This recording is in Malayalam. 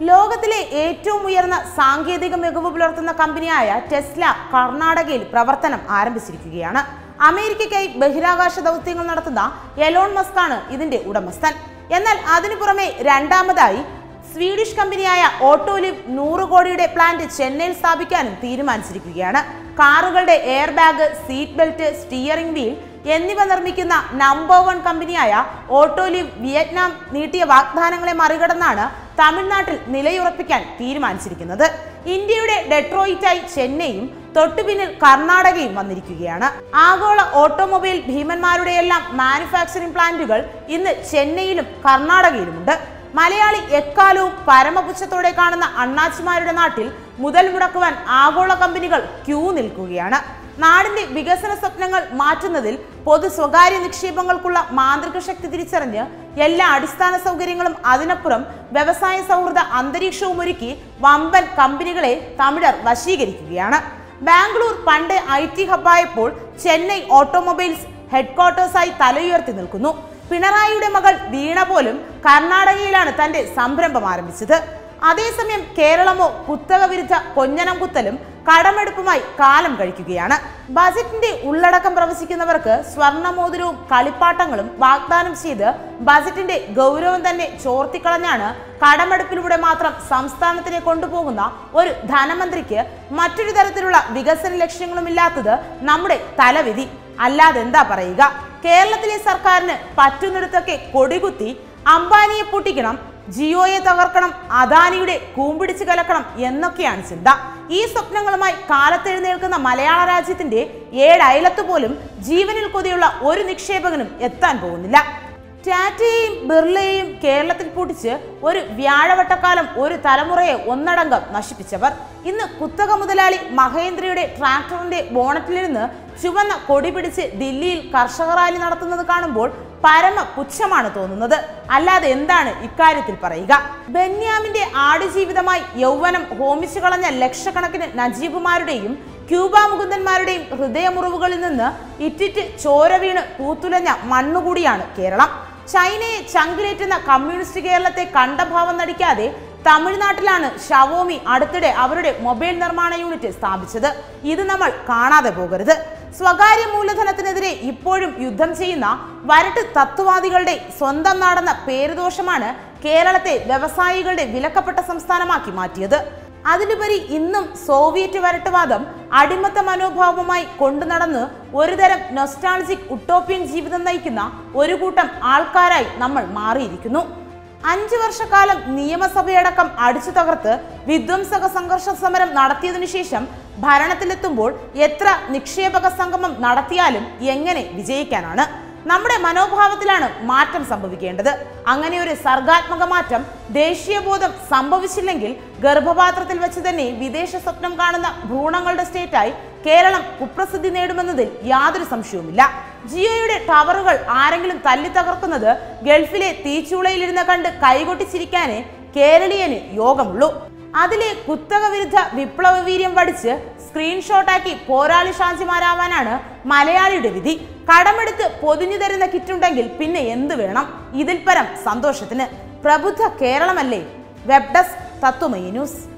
ലോകത്തിലെ ഏറ്റവും ഉയർന്ന സാങ്കേതിക മികവ് പുലർത്തുന്ന കമ്പനിയായ ടെസ്ല കർണാടകയിൽ പ്രവർത്തനം ആരംഭിച്ചിരിക്കുകയാണ് അമേരിക്കയ്ക്കായി ബഹിരാകാശ ദൗത്യങ്ങൾ നടത്തുന്ന എലോൺ മസ്കാണ് ഇതിന്റെ ഉടമസ്ഥൻ എന്നാൽ അതിനു പുറമെ രണ്ടാമതായി സ്വീഡിഷ് കമ്പനിയായ ഓട്ടോലിവ് നൂറ് കോടിയുടെ പ്ലാന്റ് ചെന്നൈയിൽ സ്ഥാപിക്കാനും തീരുമാനിച്ചിരിക്കുകയാണ് കാറുകളുടെ air bag seat belt steering wheel എന്നിവ നിർമ്മിക്കുന്ന നമ്പർ വൺ കമ്പനിയായ ഓട്ടോലിവ് വിയറ്റ്നാം നീട്ടിയ വാഗ്ദാനങ്ങളെ മറികടന്നാണ് തമിഴ്നാട്ടിൽ നിലയുറപ്പിക്കാൻ തീരുമാനിച്ചിരിക്കുന്നത് ഇന്ത്യയുടെ ഡെട്രോയിറ്റായി ചെന്നൈയും തൊട്ടുപിന്നിൽ കർണാടകയും വന്നിരിക്കുകയാണ് ആഗോള ഓട്ടോമൊബൈൽ ഭീമന്മാരുടെയെല്ലാം മാനുഫാക്ചറിംഗ് പ്ലാന്റുകൾ ഇന്ന് ചെന്നൈയിലും കർണാടകയിലുമുണ്ട് മലയാളി എക്കാലവും പരമപുച്ഛത്തോടെ കാണുന്ന അണ്ണാച്ചിമാരുടെ നാട്ടിൽ മുതൽ മുടക്കുവാൻ ആഗോള കമ്പനികൾ ക്യൂ നിൽക്കുകയാണ് നാടിന്റെ വികസന സ്വപ്നങ്ങൾ മാറ്റുന്നതിൽ പൊതു സ്വകാര്യ നിക്ഷേപങ്ങൾക്കുള്ള മാന്ത്രിക ശക്തി തിരിച്ചറിഞ്ഞ് എല്ലാ അടിസ്ഥാന സൗകര്യങ്ങളും അതിനപ്പുറം വ്യവസായ സൗഹൃദ അന്തരീക്ഷവും ഒരുക്കി വമ്പൻ കമ്പനികളെ തമിഴർ വശീകരിക്കുകയാണ് ബാംഗ്ലൂർ പണ്ട് ഐ ടി ഹബ്ബായപ്പോൾ ചെന്നൈ ഓട്ടോമൊബൈൽസ് ഹെഡ്ക്വാർട്ടേഴ്സായി തലയുയർത്തി നിൽക്കുന്നു പിണറായിയുടെ മകൾ വീണ പോലും കർണാടകയിലാണ് തന്റെ സംരംഭം ആരംഭിച്ചത് അതേസമയം കേരളമോ കുത്തക വിരുദ്ധ കൊഞ്ഞനം കുത്തലും കടമെടുപ്പുമായി കാലം കഴിക്കുകയാണ് ബജറ്റിന്റെ ഉള്ളടക്കം പ്രവചിക്കുന്നവർക്ക് സ്വർണമോതിരവും കളിപ്പാട്ടങ്ങളും വാഗ്ദാനം ചെയ്ത് ബജറ്റിന്റെ ഗൗരവം തന്നെ ചോർത്തിക്കളഞ്ഞാണ് കടമെടുപ്പിലൂടെ മാത്രം സംസ്ഥാനത്തിനെ കൊണ്ടുപോകുന്ന ഒരു ധനമന്ത്രിക്ക് മറ്റൊരു തരത്തിലുള്ള വികസന ലക്ഷ്യങ്ങളുമില്ലാത്തത് നമ്മുടെ തലവിധി അല്ലാതെ എന്താ പറയുക കേരളത്തിലെ സർക്കാരിന് പറ്റുന്നിടത്തൊക്കെ കൊടികുത്തി അംബാനിയെ പൊട്ടിക്കണം ജിയോയെ തകർക്കണം അദാനിയുടെ കൂമ്പിടിച്ച് കലക്കണം എന്നൊക്കെയാണ് ചിന്ത ഈ സ്വപ്നങ്ങളുമായി കാലത്തെഴുന്നേൽക്കുന്ന മലയാള രാജ്യത്തിന്റെ ഏഴയലത്ത് പോലും ജീവനിൽ കൊതിയുള്ള ഒരു നിക്ഷേപകനും എത്താൻ പോകുന്നില്ല ടാറ്റയെയും ബിർളയെയും കേരളത്തിൽ പൊട്ടിച്ച് ഒരു വ്യാഴവട്ടക്കാലം ഒരു തലമുറയെ ഒന്നടങ്കം നശിപ്പിച്ചവർ ഇന്ന് കുത്തക മുതലാളി മഹേന്ദ്രയുടെ ട്രാക്ടറിന്റെ ബോണറ്റിലിരുന്ന് ചുവന്ന കൊടി പിടിച്ച് ദില്ലിയിൽ കർഷക റാലി നടത്തുന്നത് കാണുമ്പോൾ പരമ പുച്ഛമാണ് തോന്നുന്നത് അല്ലാതെ എന്താണ് ഇക്കാര്യത്തിൽ പറയുക ബെന്യാമിന്റെ ആടുജീവിതമായി യൗവനം ഹോമിച്ചു കളഞ്ഞ ലക്ഷക്കണക്കിന് നജീബുമാരുടെയും ക്യൂബ മുകുന്ദന്മാരുടെയും ഹൃദയമുറിവുകളിൽ നിന്ന് ഇറ്റിറ്റ് ചോര വീണ് പൂത്തുലഞ്ഞ മണ്ണുകൂടിയാണ് കേരളം ചൈനയെ ചങ്കിലേറ്റുന്ന കമ്മ്യൂണിസ്റ്റ് കേരളത്തെ കണ്ട ഭാവം നടിക്കാതെ തമിഴ്നാട്ടിലാണ് ഷവോമി അടുത്തിടെ അവരുടെ മൊബൈൽ നിർമ്മാണ യൂണിറ്റ് സ്ഥാപിച്ചത് ഇത് നമ്മൾ കാണാതെ പോകരുത് സ്വകാര്യ മൂലധനത്തിനെതിരെ ഇപ്പോഴും യുദ്ധം ചെയ്യുന്ന വരട്ട് തത്വവാദികളുടെ സ്വന്തം നാടെന്ന പേരുദോഷമാണ് കേരളത്തെ വ്യവസായികളുടെ വിലക്കപ്പെട്ട സംസ്ഥാനമാക്കി മാറ്റിയത് അതിലുപരി ഇന്നും സോവിയറ്റ് വരട്ടുവാദം അടിമത്ത മനോഭാവവുമായി കൊണ്ടു നടന്ന് ഒരുതരം നൊസ്റ്റാൾജിക് ഉട്ടോപ്യൻ ജീവിതം നയിക്കുന്ന ഒരു കൂട്ടം ആൾക്കാരായി നമ്മൾ മാറിയിരിക്കുന്നു അഞ്ചു വർഷക്കാലം നിയമസഭയടക്കം അടിച്ചു തകർത്ത് വിധ്വംസക സംഘർഷ സമരം നടത്തിയതിനു ശേഷം ഭരണത്തിലെത്തുമ്പോൾ എത്ര നിക്ഷേപക സംഗമം നടത്തിയാലും എങ്ങനെ വിജയിക്കാനാണ് നമ്മുടെ മനോഭാവത്തിലാണ് മാറ്റം സംഭവിക്കേണ്ടത് അങ്ങനെ ഒരു സർഗാത്മക മാറ്റം ദേശീയബോധം സംഭവിച്ചില്ലെങ്കിൽ ഗർഭപാത്രത്തിൽ വെച്ച് തന്നെ വിദേശ സ്വപ്നം കാണുന്ന ഭ്രൂണങ്ങളുടെ സ്റ്റേറ്റായി കേരളം കുപ്രസിദ്ധി നേടുമെന്നതിൽ യാതൊരു സംശയവുമില്ല ജിയോയുടെ ടവറുകൾ ആരെങ്കിലും തല്ലി തകർക്കുന്നത് ഗൾഫിലെ തീച്ചൂളയിലിരുന്ന് കണ്ട് കൈകൊട്ടിച്ചിരിക്കാനേ കേരളീയന് യോഗമുള്ളൂ അതിലെ കുത്തക വിരുദ്ധ വിപ്ലവ വീര്യം വടിച്ച് സ്ക്രീൻഷോട്ടാക്കി പോരാളി ഷാഞ്ചിമാരാവാനാണ് മലയാളിയുടെ വിധി കടമെടുത്ത് പൊതിഞ്ഞു തരുന്ന കിറ്റുണ്ടെങ്കിൽ പിന്നെ എന്ത് വേണം ഇതിൽ പരം സന്തോഷത്തിന് പ്രബുദ്ധ കേരളമല്ലേ വെബ് ഡെസ്ക് തത്വമയി ന്യൂസ്